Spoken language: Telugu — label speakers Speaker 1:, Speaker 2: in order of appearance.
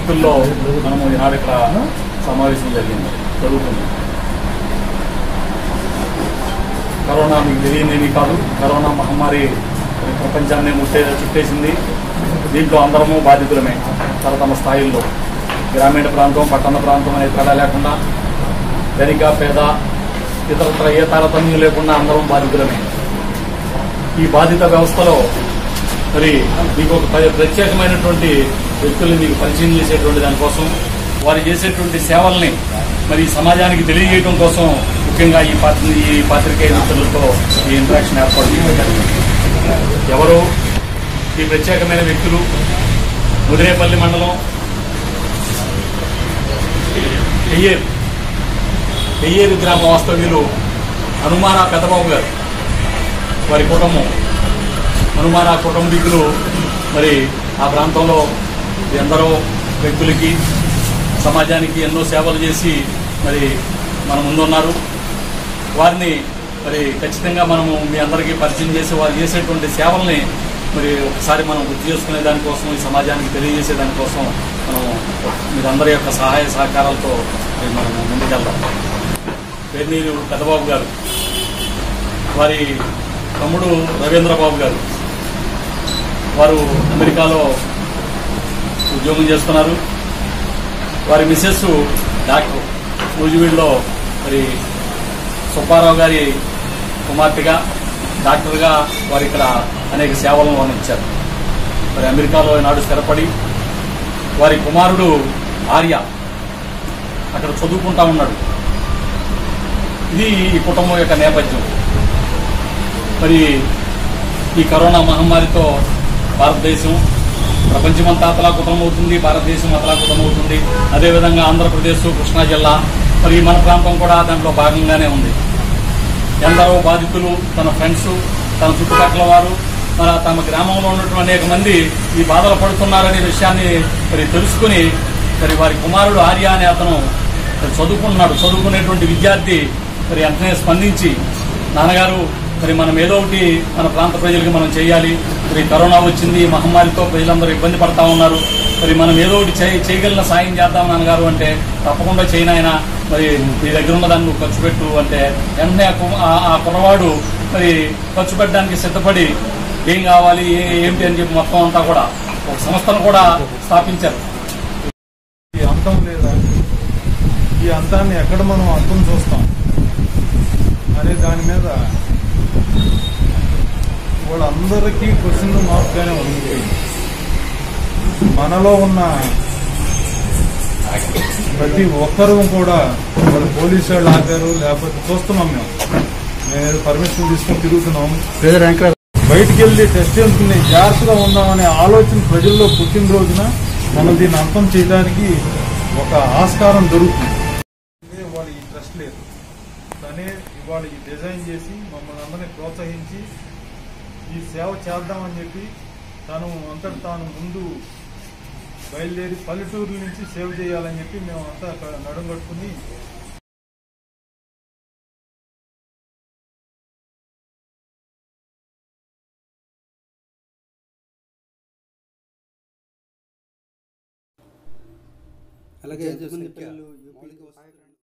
Speaker 1: వ్యక్తుల్లో మనము ఈనాడు ఇక్కడ సమావేశం జరిగింది జరుగుతుంది కరోనా మీకు తెలియనివి కాదు కరోనా మహమ్మారి మరి ప్రపంచాన్ని ముట్టే చుట్టేసింది దీంట్లో అందరము బాధితులమే తమ తమ స్థాయిల్లో గ్రామీణ ప్రాంతం పట్టణ ప్రాంతం అనే తేడా లేకుండా ధనిక పేద ఇతరత్ర ఏ తారతమ్యం లేకుండా అందరం బాధితులమే ఈ బాధిత వ్యవస్థలో మరి మీకు ఒక ప్ర- ప్రత్యేకమైనటువంటి వ్యక్తుల్ని మీకు పరిచయం చేసేటువంటి దానికోసం వారు చేసేటువంటి సేవల్ని మరి ఈ సమాజానికి తెలియజేయడం కోసం ముఖ్యంగా ఈ పాత్ర ఈ పాత్రికేయ మిత్రులతో ఈ ఇంటరాక్షన్ ఏర్పాటు చేయడం జరిగింది ఎవరు ఈ ప్రత్యేకమైన వ్యక్తులు ముదిరేపల్లి మండలం పెయ్యేరు పెయ్యేరు గ్రామ వాస్తవ్యులు హనుమాన పెద్దబాబు గారు వారి కుటుంబం హనుమాన కుటుంబీకులు మరి ఆ ప్రాంతంలో ఎందరో వ్యక్తులకి సమాజానికి ఎన్నో సేవలు చేసి మరి మన ముందున్నారు వారిని మరి ఖచ్చితంగా మనము మీ అందరికీ పరిచయం చేసి వారు చేసేటువంటి సేవల్ని మరి ఒకసారి మనం గుర్తు చేసుకునే దానికోసం ఈ సమాజానికి తెలియజేసే దానికోసం మనం మీరందరి యొక్క సహాయ సహకారాలతో మరి మనం ముందుకెళ్దాం పేర్నీరు పెద్దబాబు గారు వారి తమ్ముడు రవీంద్రబాబు గారు వారు అమెరికాలో ఉద్యోగం చేస్తున్నారు వారి మిస్సెస్ డాక్టర్ నూజివీడులో మరి సుబ్బారావు గారి కుమార్తెగా డాక్టర్గా వారు ఇక్కడ అనేక సేవలను అందించారు మరి అమెరికాలో ఈనాడు స్థిరపడి వారి కుమారుడు ఆర్య అక్కడ చదువుకుంటా ఉన్నాడు ఇది ఈ కుటుంబం యొక్క నేపథ్యం మరి ఈ కరోనా మహమ్మారితో భారతదేశం ప్రపంచమంతా అతలాకుతం అవుతుంది భారతదేశం అతలాకుతం అవుతుంది అదేవిధంగా ఆంధ్రప్రదేశ్ కృష్ణా జిల్లా మరి మన ప్రాంతం కూడా దాంట్లో భాగంగానే ఉంది ఎందరో బాధితులు తన ఫ్రెండ్స్ తన చుట్టుపక్కల వారు మన తమ గ్రామంలో ఉన్నటువంటి అనేక మంది ఈ బాధలు పడుతున్నారనే విషయాన్ని మరి తెలుసుకుని మరి వారి కుమారుడు ఆర్య అనే అతను మరి చదువుకుంటున్నాడు చదువుకునేటువంటి విద్యార్థి మరి వెంటనే స్పందించి నాన్నగారు మరి మనం ఏదో ఒకటి మన ప్రాంత ప్రజలకి మనం చేయాలి మరి కరోనా వచ్చింది ఈ మహమ్మారితో ప్రజలందరూ ఇబ్బంది పడతా ఉన్నారు మరి మనం ఏదో ఒకటి చేయ- చేయగలిగిన సాయం చేద్దాం నాన్నగారు అంటే తప్పకుండా చేయనాయన మరి మీ దగ్గర ఉన్న దాన్ని నువ్వు ఖర్చు పెట్టు అంటే వెంటనే ఆ కు- ఆ- ఆ కుర్రవాడు మరి ఖర్చు పెట్టడానికి సిద్ధపడి ఏం కావాలి ఏ- ఏంటి అని చెప్పి మొత్తం అంతా కూడా ఒక సంస్థను కూడా స్థాపించారు
Speaker 2: ఈ అంతం లేదా ఈ అంతాన్ని ఎక్కడ మనం అంతం చూస్తాం అనే దాని మీద వాళ్ళందరికీ క్వశ్చన్ మార్క్గానే ఉంది మనలో ఉన్న ప్రతి ఒక్కరూ కూడా వాళ్ళు పోలీసు వాళ్ళు ఆగారు లేకపోతే చూస్తున్నాం మేము మేము పర్మిషన్ తీసుకొని తిరుగుతున్నాం బయటికి వెళ్ళి టెస్ట్ చేసుకుని జాగ్రత్తగా ఉందామనే ఆలోచన ప్రజల్లో పుట్టినరోజున మనం దీన్ని అంతం చేయడానికి ఒక ఆస్కారం దొరుకుతుంది ఇదే ఇవాళ ఈ ట్రస్ట్ లేదు తనే ఇవాళ ఈ డిజైన్ చేసి మమ్మల్ని అందరినీ ప్రోత్సహించి ఈ సేవ చేద్దామని చెప్పి తను అంతట తాను ముందు బయలుదేరి పల్లెటూరు నుంచి సేవ చేయాలని చెప్పి మేము అంతా అక్కడ నడుం కట్టుకుని
Speaker 3: అలాగే ఎంతమంది పిల్లలు మౌలిక వసతులు